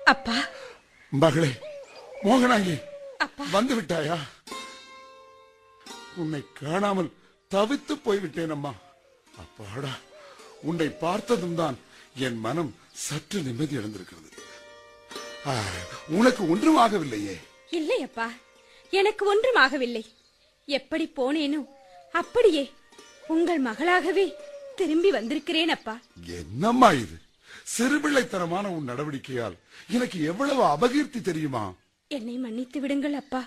அப்பா மகளே மோகனாங்கி அப்பா வந்து விட்டாயா உன்னை காணாமல் தவித்து போய்விட்டேன் அம்மா அப்பாடா உன்னை பார்த்ததும் தான் என் மனம் சற்று நிம்மதி அடைந்திருக்கிறது ஆ, உனக்கு ஒன்றும் ஆகவில்லையே இல்லை அப்பா எனக்கு ஒன்றும் ஆகவில்லை எப்படி போனேனோ அப்படியே உங்கள் மகளாகவே திரும்பி வந்திருக்கிறேன் அப்பா என்னம்மா இது சிறுபிள்ளைத்தனமான உன் நடவடிக்கையால் எனக்கு எவ்வளவு அபகீர்த்தி தெரியுமா என்னை மன்னித்து விடுங்கள் அப்பா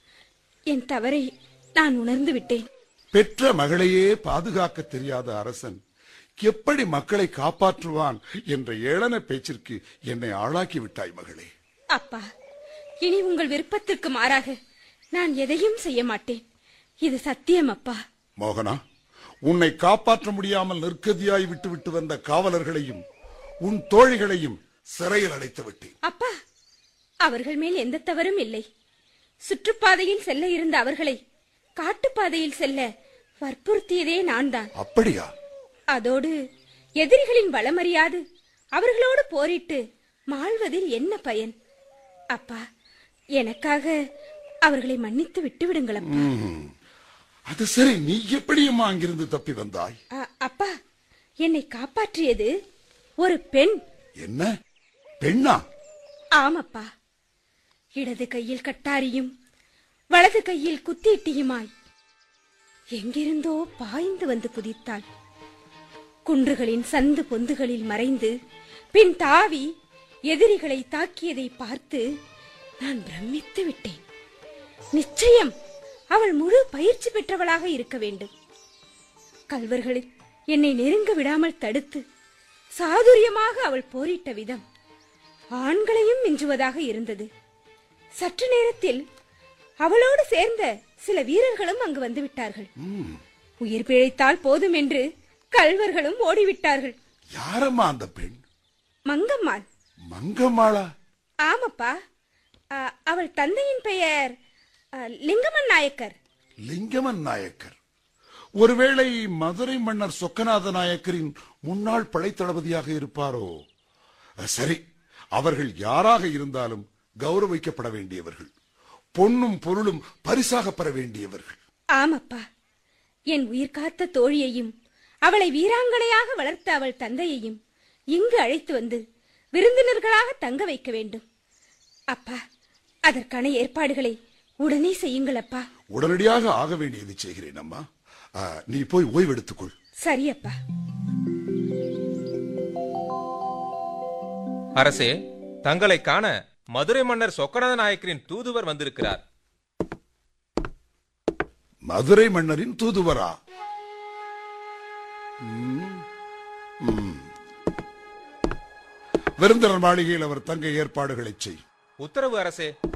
என் தவறை நான் உணர்ந்து விட்டேன் பெற்ற மகளையே பாதுகாக்க தெரியாத அரசன் எப்படி மக்களை காப்பாற்றுவான் என்ற ஏளன பேச்சிற்கு என்னை ஆளாக்கி விட்டாய் மகளே அப்பா இனி உங்கள் விருப்பத்திற்கு மாறாக நான் எதையும் செய்ய மாட்டேன் இது சத்தியம் அப்பா மோகனா உன்னை காப்பாற்ற முடியாமல் நிற்கதியாய் விட்டு விட்டு வந்த காவலர்களையும் உன் தோழிகளையும் சிறையில் அடைத்து விட்டேன் அப்பா அவர்கள் மேல் எந்த தவறும் இல்லை சுற்றுப்பாதையில் செல்ல இருந்த அவர்களை காட்டுப்பாதையில் செல்ல வற்புறுத்தியதே நான் தான் அப்படியா அதோடு எதிரிகளின் வளமறியாது அவர்களோடு போரிட்டு மாழ்வதில் என்ன பயன் அப்பா எனக்காக அவர்களை மன்னித்து விட்டு விடுங்கள் அப்பா ம். அது சரி நீ எப்படியம்மா அங்கிருந்து தப்பி வந்தாய் அ- அப்பா என்னை காப்பாற்றியது ஒரு பெண் என்ன பெண்ணா ஆமப்பா இடது கையில் கட்டாரியும் வலது கையில் குத்தீட்டியுமாய் எங்கிருந்தோ பாய்ந்து வந்து குதித்தாள் குன்றுகளின் சந்து பொந்துகளில் மறைந்து பின் தாவி எதிரிகளை தாக்கியதை பார்த்து நான் பிரமித்து விட்டேன் நிச்சயம் அவள் முழு பயிற்சி பெற்றவளாக இருக்க வேண்டும் கல்வர்களில் என்னை நெருங்க விடாமல் தடுத்து சாதுரியமாக அவள் போரிட்ட விதம் ஆண்களையும் மிஞ்சுவதாக இருந்தது சற்று நேரத்தில் அவளோடு சேர்ந்த சில வீரர்களும் அங்கு வந்து விட்டார்கள் உயிர் பிழைத்தால் போதும் என்று கல்வர்களும் ஓடிவிட்டார்கள் யாரம்மா அந்த பெண் மங்கம்மாள் மங்கம்மாளா ஆமப்பா அ, அவள் தந்தையின் பெயர் அ, லிங்கமன் நாயக்கர் லிங்கமன் நாயக்கர் ஒருவேளை மதுரை மன்னர் சொக்கநாத நாயக்கரின் முன்னாள் படைத்தளபதியாக இருப்பாரோ அஹ், சரி அவர்கள் யாராக இருந்தாலும் கௌரவிக்கப்பட வேண்டியவர்கள் பொன்னும் பொருளும் பரிசாக பெற வேண்டியவர்கள் ஆமப்பா என் உயிர் காத்த தோழியையும் அவளை வீராங்கனையாக வளர்த்த அவள் தந்தையையும் இங்கு அழைத்து வந்து விருந்தினர்களாக தங்க வைக்க வேண்டும் அப்பா அதற்கான ஏற்பாடுகளை உடனே செய்யுங்கள் அப்பா உடனடியாக ஆக வேண்டியது செய்கிறேன் அம்மா அஹ், நீ போய் ஓய்வெடுத்துக்கொள் சரி அப்பா அரசே தங்களை காண மதுரை மன்னர் சொக்கநாத நாயக்கரின் தூதுவர் வந்திருக்கிறார் மதுரை மன்னரின் தூதுவரா ம், ம். விருந்தினர் மாளிகையில் அவர் தங்க ஏற்பாடுகளை செய் உத்தரவு அரசே